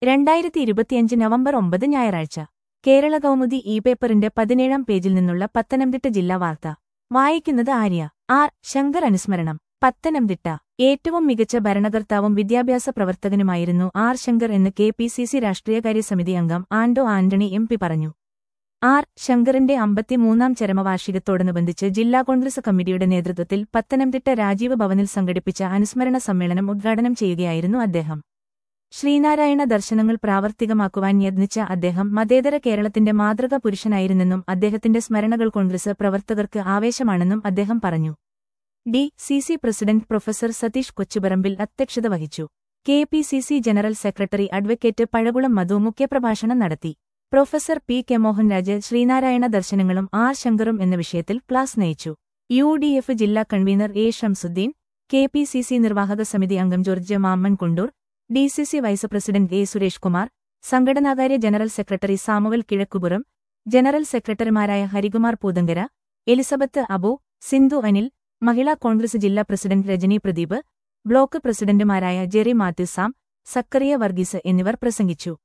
രണ്ടായിരത്തി ഇരുപത്തിയഞ്ച് നവംബർ ഒമ്പത് ഞായറാഴ്ച കേരള കൗമുദി ഇ പേപ്പറിന്റെ പതിനേഴാം പേജിൽ നിന്നുള്ള പത്തനംതിട്ട ജില്ലാ വാർത്ത വായിക്കുന്നത് ആര്യ ആർ ശങ്കർ അനുസ്മരണം പത്തനംതിട്ട ഏറ്റവും മികച്ച ഭരണകർത്താവും വിദ്യാഭ്യാസ പ്രവർത്തകനുമായിരുന്നു ആർ ശങ്കർ എന്ന് കെ പി സി സി രാഷ്ട്രീയകാര്യ സമിതി അംഗം ആൻഡോ ആന്റണി എം പി പറഞ്ഞു ആർ ശങ്കറിന്റെ അമ്പത്തിമൂന്നാം ചരമവാർഷികത്തോടനുബന്ധിച്ച് ജില്ലാ കോൺഗ്രസ് കമ്മിറ്റിയുടെ നേതൃത്വത്തിൽ പത്തനംതിട്ട രാജീവ് ഭവനിൽ സംഘടിപ്പിച്ച അനുസ്മരണ സമ്മേളനം ഉദ്ഘാടനം ചെയ്യുകയായിരുന്നു അദ്ദേഹം ശ്രീനാരായണ ദർശനങ്ങൾ പ്രാവർത്തികമാക്കുവാൻ യത്നിച്ച അദ്ദേഹം മതേതര കേരളത്തിന്റെ മാതൃക പുരുഷനായിരുന്നെന്നും അദ്ദേഹത്തിന്റെ സ്മരണകൾ കോൺഗ്രസ് പ്രവർത്തകർക്ക് ആവേശമാണെന്നും അദ്ദേഹം പറഞ്ഞു D C C president professor Satheesh Kochuparambil അധ്യക്ഷത വഹിച്ചു K P C C general secretary advocate Pazhakulam Madhu മുഖ്യപ്രഭാഷണം നടത്തി professor P K Mohanraj Sreenarayana ദർശനങ്ങളും ആർ ശങ്കറും എന്ന വിഷയത്തിൽ ക്ലാസ് നയിച്ചു യു ഡി എഫ് ജില്ലാ convener A Shamsuddin K P C C നിർവാഹക സമിതി അംഗം George Mammen Kundoor D C C vice president A Suresh Kumar സംഘടനാകാര്യ general secretary Samuel Kizhakkupuram general സെക്രട്ടറിമാരായ ഹരികുമാർ പൂതങ്കര എലിസബത്ത് അബു സിന്ധു അനിൽ മഹിളാ കോൺഗ്രസ് ജില്ലാ പ്രസിഡന്റ് രജനി പ്രദീപ് ബ്ലോക്ക് പ്രസിഡന്റുമാരായ ജെറി മാത്യുസാം സക്കറിയ വർഗീസ് എന്നിവർ പ്രസംഗിച്ചു